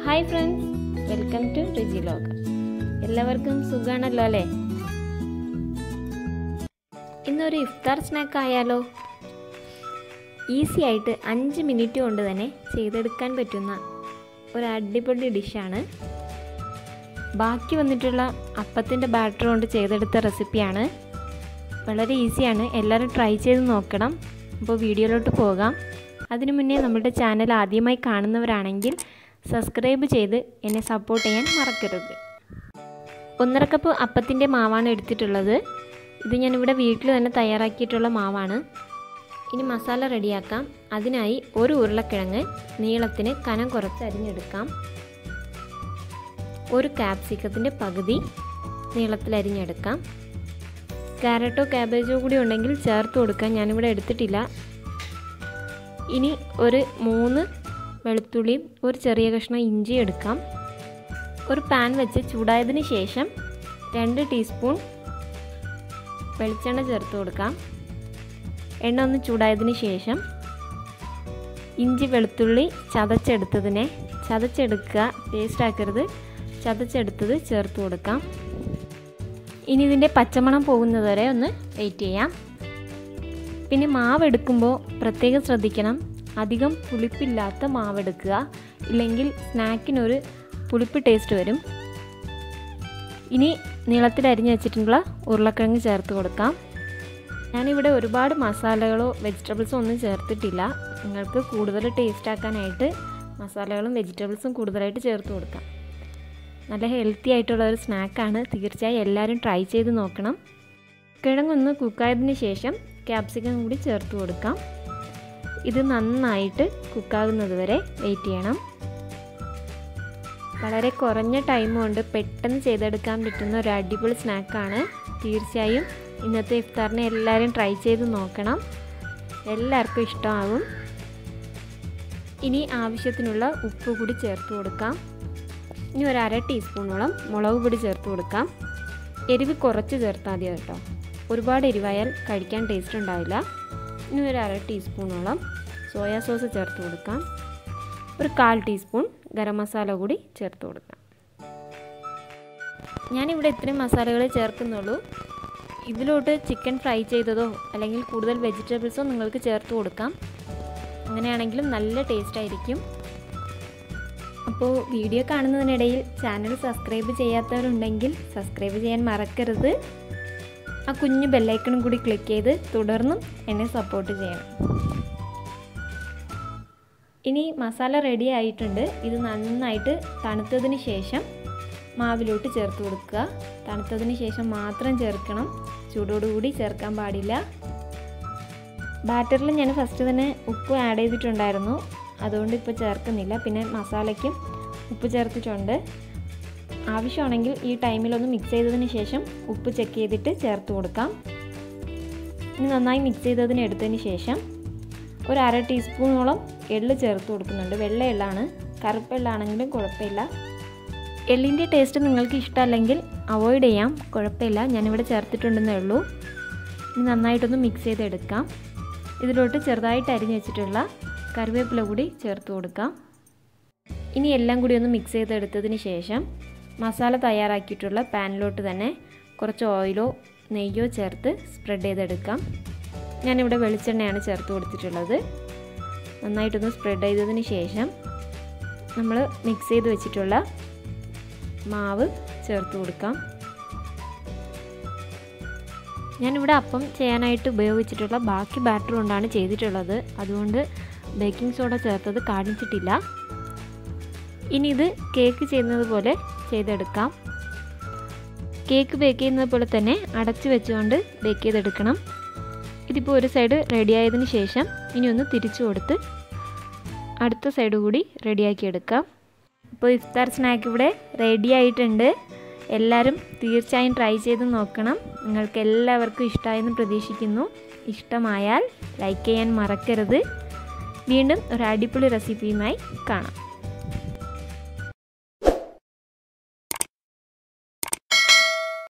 hi friends welcome to Riji log എല്ലാവർക്കും സുഖമാണല്ലോ അല്ലേ ഇന്നൊരു ഇഫ്താർ സ്നാക്ക് ആയാലോ ഈസി ആയിട്ട് അഞ്ച് മിനിറ്റ് കൊണ്ട് തന്നെ ചെയ്തെടുക്കാൻ പറ്റുന്ന ഒരു അടിപൊളി ഡിഷാണ് ബാക്കി വന്നിട്ടുള്ള അപ്പത്തിൻ്റെ ബാറ്റർ കൊണ്ട് ചെയ്തെടുത്ത റെസിപ്പിയാണ് വളരെ ഈസിയാണ് എല്ലാവരും ട്രൈ ചെയ്ത് നോക്കണം അപ്പോൾ വീഡിയോയിലോട്ട് പോകാം അതിനു മുന്നേ നമ്മുടെ ചാനൽ ആദ്യമായി കാണുന്നവരാണെങ്കിൽ സബ്സ്ക്രൈബ് ചെയ്ത് എന്നെ സപ്പോർട്ട് ചെയ്യാൻ മറക്കരുത് ഒന്നര കപ്പ് അപ്പത്തിൻ്റെ മാവാണ് എടുത്തിട്ടുള്ളത് ഇത് ഞാനിവിടെ വീട്ടിൽ തന്നെ തയ്യാറാക്കിയിട്ടുള്ള മാവാണ് ഇനി മസാല റെഡിയാക്കാം അതിനായി ഒരു ഉരുളക്കിഴങ്ങ് നീളത്തിന് കനം കുറച്ച് അരിഞ്ഞെടുക്കാം ഒരു ക്യാപ്സിക്കത്തിൻ്റെ പകുതി നീളത്തിൽ അരിഞ്ഞെടുക്കാം ക്യാരറ്റോ ക്യാബേജോ കൂടി ഉണ്ടെങ്കിൽ ചേർത്ത് കൊടുക്കാൻ ഞാനിവിടെ എടുത്തിട്ടില്ല ഇനി ഒരു മൂന്ന് വെളുത്തുള്ളിയും ഒരു ചെറിയ കഷ്ണം ഇഞ്ചി എടുക്കാം ഒരു പാൻ വെച്ച് ചൂടായതിന് ശേഷം രണ്ട് ടീസ്പൂൺ വെളിച്ചെണ്ണ ചേർത്ത് കൊടുക്കാം എണ്ണ ഒന്ന് ചൂടായതിന് ശേഷം ഇഞ്ചി വെളുത്തുള്ളി ചതച്ചെടുത്തതിനെ ചതച്ചെടുക്കുക പേസ്റ്റ് ആക്കരുത് ചതച്ചെടുത്തത് ചേർത്ത് കൊടുക്കാം ഇനി ഇതിൻ്റെ പച്ചമണം പോകുന്നത് വരെ ഒന്ന് വെയിറ്റ് ചെയ്യാം പിന്നെ മാവ് എടുക്കുമ്പോൾ പ്രത്യേകം ശ്രദ്ധിക്കണം അധികം പുളിപ്പില്ലാത്ത മാവ് എടുക്കുക ഇല്ലെങ്കിൽ സ്നാക്കിനൊരു പുളിപ്പ് ടേസ്റ്റ് വരും ഇനി നീളത്തിൽ അരിഞ്ഞ് വെച്ചിട്ടുള്ള ഉരുളക്കിഴങ്ങ് ചേർത്ത് കൊടുക്കാം ഞാനിവിടെ ഒരുപാട് മസാലകളോ വെജിറ്റബിൾസോ ഒന്നും ചേർത്തിട്ടില്ല നിങ്ങൾക്ക് കൂടുതൽ ടേസ്റ്റ് ആക്കാനായിട്ട് മസാലകളും വെജിറ്റബിൾസും കൂടുതലായിട്ട് ചേർത്ത് കൊടുക്കാം നല്ല ഹെൽത്തി ആയിട്ടുള്ള ഒരു സ്നാക്കാണ് തീർച്ചയായും എല്ലാവരും ട്രൈ ചെയ്ത് നോക്കണം കിഴങ്ങൊന്ന് കുക്കായതിന് ശേഷം ക്യാപ്സിക്കം കൂടി ചേർത്ത് കൊടുക്കാം ഇത് നന്നായിട്ട് കുക്കാകുന്നത് വരെ വെയിറ്റ് ചെയ്യണം വളരെ കുറഞ്ഞ ടൈം കൊണ്ട് പെട്ടെന്ന് ചെയ്തെടുക്കാൻ പറ്റുന്ന ഒരു അടിപൊളി സ്നാക്കാണ് തീർച്ചയായും ഇന്നത്തെ ഇഫ്താറിനെ എല്ലാവരും ട്രൈ ചെയ്ത് നോക്കണം എല്ലാവർക്കും ഇഷ്ടമാകും ഇനി ആവശ്യത്തിനുള്ള ഉപ്പ് കൂടി ചേർത്ത് കൊടുക്കാം ഇനി ഒരു അര ടീസ്പൂണോളം മുളക് പൊടി ചേർത്ത് കൊടുക്കാം എരിവ് കുറച്ച് ചേർത്താൽ മതി കേട്ടോ ഒരുപാട് എരിവായാൽ കഴിക്കാൻ ടേസ്റ്റ് ഉണ്ടാവില്ല ഇനി ഒരു അര ടീസ്പൂണോളം സോയാ സോസ് ചേർത്ത് കൊടുക്കാം ഒരു കാൽ ടീസ്പൂൺ ഗരം മസാല കൂടി ചേർത്ത് കൊടുക്കാം ഞാനിവിടെ ഇത്രയും മസാലകൾ ചേർക്കുന്നുള്ളൂ ഇതിലോട്ട് ചിക്കൻ ഫ്രൈ ചെയ്തതോ അല്ലെങ്കിൽ കൂടുതൽ വെജിറ്റബിൾസോ നിങ്ങൾക്ക് ചേർത്ത് കൊടുക്കാം അങ്ങനെയാണെങ്കിലും നല്ല ടേസ്റ്റ് ആയിരിക്കും അപ്പോൾ വീഡിയോ കാണുന്നതിനിടയിൽ ചാനൽ സബ്സ്ക്രൈബ് ചെയ്യാത്തവരുണ്ടെങ്കിൽ സബ്സ്ക്രൈബ് ചെയ്യാൻ മറക്കരുത് ആ കുഞ്ഞു ബെല്ലൈക്കണും കൂടി ക്ലിക്ക് ചെയ്ത് തുടർന്നും എന്നെ സപ്പോർട്ട് ചെയ്യണം ഇനി മസാല റെഡി ആയിട്ടുണ്ട് ഇത് നന്നായിട്ട് തണുത്തതിന് ശേഷം മാവിലോട്ട് ചേർത്ത് കൊടുക്കുക തണുത്തതിന് ശേഷം മാത്രം ചേർക്കണം ചൂടോടുകൂടി ചേർക്കാൻ പാടില്ല ബാറ്ററിൽ ഞാൻ ഫസ്റ്റ് തന്നെ ഉപ്പ് ആഡ് ചെയ്തിട്ടുണ്ടായിരുന്നു അതുകൊണ്ട് ഇപ്പോൾ ചേർക്കുന്നില്ല പിന്നെ മസാലയ്ക്കും ഉപ്പ് ചേർത്തിട്ടുണ്ട് ആവശ്യമാണെങ്കിൽ ഈ ടൈമിലൊന്ന് മിക്സ് ചെയ്തതിന് ശേഷം ഉപ്പ് ചെക്ക് ചെയ്തിട്ട് ചേർത്ത് കൊടുക്കാം ഇനി നന്നായി മിക്സ് ചെയ്തതിന് എടുത്തതിന് ശേഷം ഒരു അര ടീസ്പൂണോളം എള്ള് ചേർത്ത് കൊടുക്കുന്നുണ്ട് വെള്ള എള്ളാണ് കറുപ്പ് എള്ളാണെങ്കിലും കുഴപ്പമില്ല എള്ളിൻ്റെ ടേസ്റ്റ് നിങ്ങൾക്ക് ഇഷ്ടമല്ലെങ്കിൽ അവോയ്ഡ് ചെയ്യാം കുഴപ്പമില്ല ഞാനിവിടെ ചേർത്തിട്ടുണ്ടെന്നേ ഉള്ളൂ ഇനി നന്നായിട്ടൊന്ന് മിക്സ് ചെയ്തെടുക്കാം ഇതിലോട്ട് ചെറുതായിട്ട് അരിഞ്ഞ് വെച്ചിട്ടുള്ള കറിവേപ്പില കൂടി ചേർത്ത് കൊടുക്കാം ഇനി എല്ലാം കൂടി ഒന്ന് മിക്സ് ചെയ്തെടുത്തതിന് ശേഷം മസാല തയ്യാറാക്കിയിട്ടുള്ള പാനിലോട്ട് തന്നെ കുറച്ച് ഓയിലോ നെയ്യോ ചേർത്ത് സ്പ്രെഡ് ചെയ്തെടുക്കാം ഞാനിവിടെ വെളിച്ചെണ്ണയാണ് ചേർത്ത് കൊടുത്തിട്ടുള്ളത് നന്നായിട്ടൊന്ന് സ്പ്രെഡ് ചെയ്തതിന് ശേഷം നമ്മൾ മിക്സ് ചെയ്ത് വെച്ചിട്ടുള്ള മാവ് ചേർത്ത് കൊടുക്കാം ഞാനിവിടെ അപ്പം ചെയ്യാനായിട്ട് ഉപയോഗിച്ചിട്ടുള്ള ബാക്കി ബാറ്റർ കൊണ്ടാണ് ചെയ്തിട്ടുള്ളത് അതുകൊണ്ട് ബേക്കിംഗ് സോഡ ചേർത്തത് കാണിച്ചിട്ടില്ല ഇനി ഇത് കേക്ക് ചെയ്യുന്നത് പോലെ ചെയ്തെടുക്കാം കേക്ക് ബേക്ക് ചെയ്യുന്നത് പോലെ തന്നെ അടച്ചു വെച്ചുകൊണ്ട് ബേക്ക് ചെയ്തെടുക്കണം ഇതിപ്പോൾ ഒരു സൈഡ് റെഡി ആയതിനു ശേഷം ഇനി ഒന്ന് തിരിച്ചു കൊടുത്ത് അടുത്ത സൈഡ് കൂടി റെഡിയാക്കി എടുക്കാം ഇപ്പോൾ ഇഫ്താർ സ്നാക്ക് ഇവിടെ റെഡി ആയിട്ടുണ്ട് എല്ലാവരും തീർച്ചയായും ട്രൈ ചെയ്ത് നോക്കണം നിങ്ങൾക്ക് എല്ലാവർക്കും ഇഷ്ടമായെന്ന് പ്രതീക്ഷിക്കുന്നു ഇഷ്ടമായാൽ ലൈക്ക് ചെയ്യാൻ മറക്കരുത് വീണ്ടും ഒരു അടിപൊളി റെസിപ്പിയുമായി കാണാം